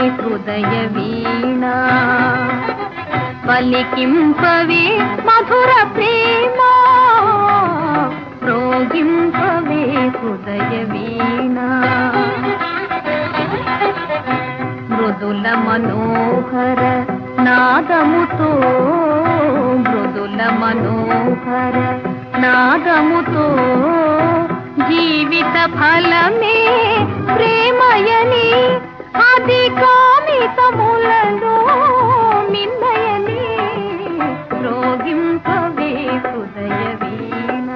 హృదయ వీణ పలికింపవే మధుర ప్రేమ రోగింపవే హృదయ వీణ మృదుల మనోహర నాదముతో మృదుల మనోహర నాదముతో జీవిత ఫలమే ప్రేమయని అది కామితములలో మిన్నయని రోగింపవే హృదయ వీణ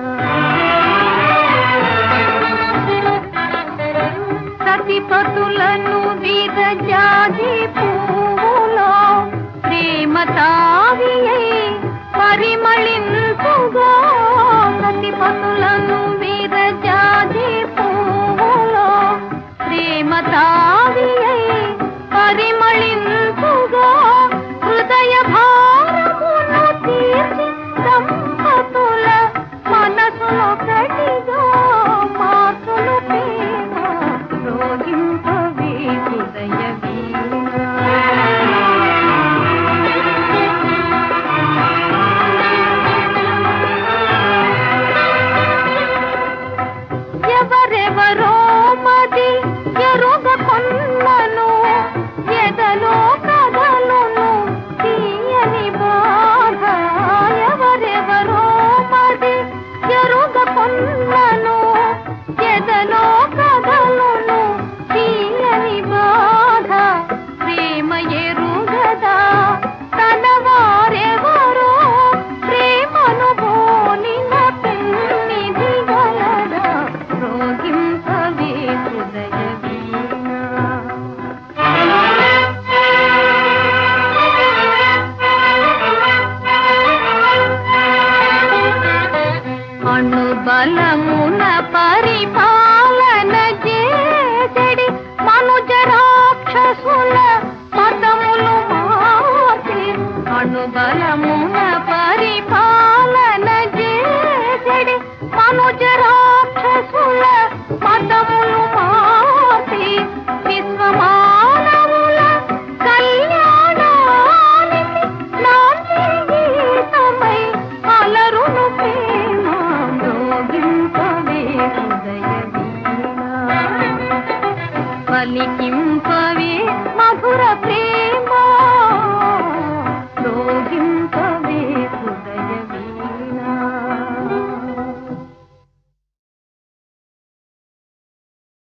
సతిపతులను విరజాజి పువ్వులో ప్రేమ తావియై పరిమళింపుగా సతిపతులను విరజాజి పువ్వులో ప్రేమ తావియై పరిమళింపుగా హృదయ భారమును తీర్చి దంపతుల మనసులో కటిగా మార్చులు ప్రేమ రోగింపవే హృదయ వీణ ఎవరెవరో మది ఎరుగ కొన్నను ఎదలో కదలును తీయని బాధ ఎవరెవరో మది ఎరుగ కొన్నను ఎదలో కదలును తీయని బాధ ప్రేమ ఎరుగదా తన వారెవరో ప్రేమను బోలిన పెన్నిధి గలదా రోగింపవే హృదయ వీణ అణుబలమున పరిపాలన చేసడి మనుజ రాక్షసుల మతములు మార్చి అణుబలమున పరిపాలన చేసడి మనుజ రాక్షసుల మతములు మార్చి విశ్వమానవుల కళ్యాణానికి నాంది గీతమై అలరును ప్రేమ మ్రోగింపవే హృదయ వీణ పలికింప